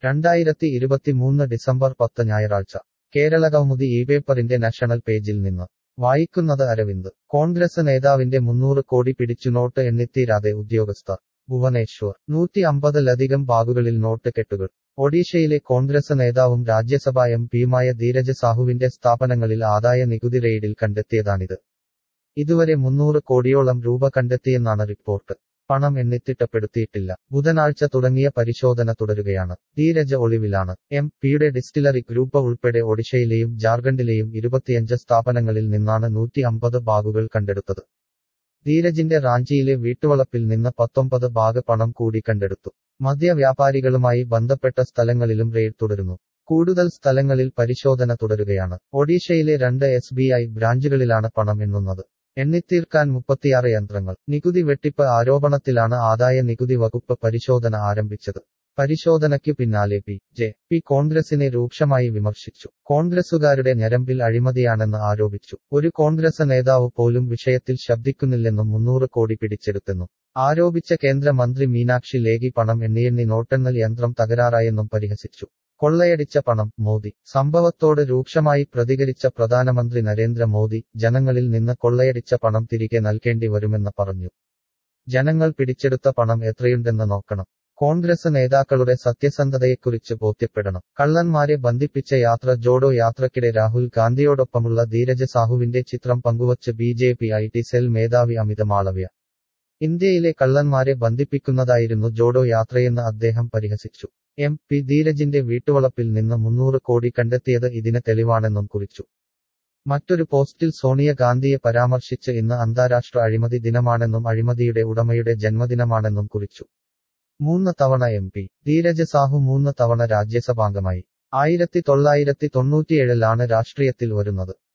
രണ്ടായിരത്തി ഇരുപത്തിമൂന്ന് ഡിസംബർ പത്ത് ഞായറാഴ്ച കേരളകൗമുദി ഈ പേപ്പറിന്റെ നാഷണൽ പേജിൽ നിന്ന് വായിക്കുന്നത് അരവിന്ദ് കോൺഗ്രസ് നേതാവിന്റെ മുന്നൂറ് കോടി പിടിച്ചു നോട്ട് എണ്ണിത്തീരാതെ ഉദ്യോഗസ്ഥർ ഭുവനേശ്വർ നൂറ്റി അമ്പതിലധികം ബാഗുകളിൽ നോട്ട് കെട്ടുകൾ ഒഡീഷയിലെ കോൺഗ്രസ് നേതാവും രാജ്യസഭാ എം പിയുമായ ധീരജ് സാഹുവിന്റെ സ്ഥാപനങ്ങളിൽ ആദായ നികുതി റെയ്ഡിൽ കണ്ടെത്തിയതാണിത് ഇതുവരെ മുന്നൂറ് കോടിയോളം രൂപ കണ്ടെത്തിയെന്നാണ് റിപ്പോർട്ട് പണം എണ്ണിത്തിട്ടപ്പെടുത്തിയിട്ടില്ല ബുധനാഴ്ച തുടങ്ങിയ പരിശോധന തുടരുകയാണ് ധീരജ് ഒളിവിലാണ് എം പിയുടെ ഡിസ്റ്റിലറി ഗ്രൂപ്പ് ഉൾപ്പെടെ ഒഡീഷയിലെയും ജാർഖണ്ഡിലെയും ഇരുപത്തിയഞ്ച് സ്ഥാപനങ്ങളിൽ നിന്നാണ് നൂറ്റി അമ്പത് ബാഗുകൾ കണ്ടെടുത്തത് ധീരജിന്റെ റാഞ്ചിയിലെ വീട്ടുവളപ്പിൽ നിന്ന് പത്തൊമ്പത് ബാഗ് പണം കൂടി കണ്ടെടുത്തു മദ്യ വ്യാപാരികളുമായി ബന്ധപ്പെട്ട സ്ഥലങ്ങളിലും റെയ്ഡ് തുടരുന്നു കൂടുതൽ സ്ഥലങ്ങളിൽ പരിശോധന തുടരുകയാണ് ഒഡീഷയിലെ രണ്ട് എസ് ബ്രാഞ്ചുകളിലാണ് പണം എണ്ണുന്നത് എണ്ണിത്തീർക്കാൻ മുപ്പത്തിയാറ് യന്ത്രങ്ങൾ നികുതി വെട്ടിപ്പ് ആരോപണത്തിലാണ് ആദായ നികുതി വകുപ്പ് പരിശോധന ആരംഭിച്ചത് പരിശോധനയ്ക്കു പിന്നാലെ പി ജെ പി കോൺഗ്രസിനെ രൂക്ഷമായി വിമർശിച്ചു കോൺഗ്രസുകാരുടെ ഞരമ്പിൽ അഴിമതിയാണെന്ന് ആരോപിച്ചു ഒരു കോൺഗ്രസ് നേതാവ് പോലും വിഷയത്തിൽ ശബ്ദിക്കുന്നില്ലെന്നും മുന്നൂറ് കോടി പിടിച്ചെടുത്തെന്നും ആരോപിച്ച കേന്ദ്രമന്ത്രി മീനാക്ഷി ലേഖി പണം എണ്ണിയെണ്ണി നോട്ടെണ്ണൽ യന്ത്രം തകരാറായെന്നും പരിഹസിച്ചു കൊള്ളയടിച്ച പണം മോദി സംഭവത്തോട് രൂക്ഷമായി പ്രതികരിച്ച പ്രധാനമന്ത്രി നരേന്ദ്രമോദി ജനങ്ങളിൽ നിന്ന് കൊള്ളയടിച്ച പണം തിരികെ നൽകേണ്ടി വരുമെന്ന് പറഞ്ഞു ജനങ്ങൾ പിടിച്ചെടുത്ത പണം എത്രയുണ്ടെന്ന് നോക്കണം കോൺഗ്രസ് നേതാക്കളുടെ സത്യസന്ധതയെക്കുറിച്ച് ബോധ്യപ്പെടണം കള്ളന്മാരെ ബന്ധിപ്പിച്ച യാത്ര ജോഡോ യാത്രക്കിടെ രാഹുൽ ഗാന്ധിയോടൊപ്പമുള്ള ധീരജ് സാഹുവിന്റെ ചിത്രം പങ്കുവച്ച് B J P I T cell മേധാവി അമിത മാളവ്യ ഇന്ത്യയിലെ കള്ളന്മാരെ ബന്ധിപ്പിക്കുന്നതായിരുന്നു ജോഡോ യാത്രയെന്ന് അദ്ദേഹം പരിഹസിച്ചു എം പി ധീരജിന്റെ വീട്ടുവളപ്പിൽ നിന്ന് മുന്നൂറ് കോടി കണ്ടെത്തിയത് ഇതിന് തെളിവാണെന്നും കുറിച്ചു മറ്റൊരു പോസ്റ്റിൽ സോണിയ ഗാന്ധിയെ പരാമർശിച്ച് ഇന്ന് അന്താരാഷ്ട്ര അഴിമതി ദിനമാണെന്നും അഴിമതിയുടെ ഉടമയുടെ ജന്മദിനമാണെന്നും കുറിച്ചു മൂന്ന് തവണ എം പി ധീരജ് സാഹു മൂന്ന് തവണ രാജ്യസഭാംഗമായി ആയിരത്തി തൊള്ളായിരത്തി തൊണ്ണൂറ്റിയേഴിലാണ് രാഷ്ട്രീയത്തിൽ വരുന്നത്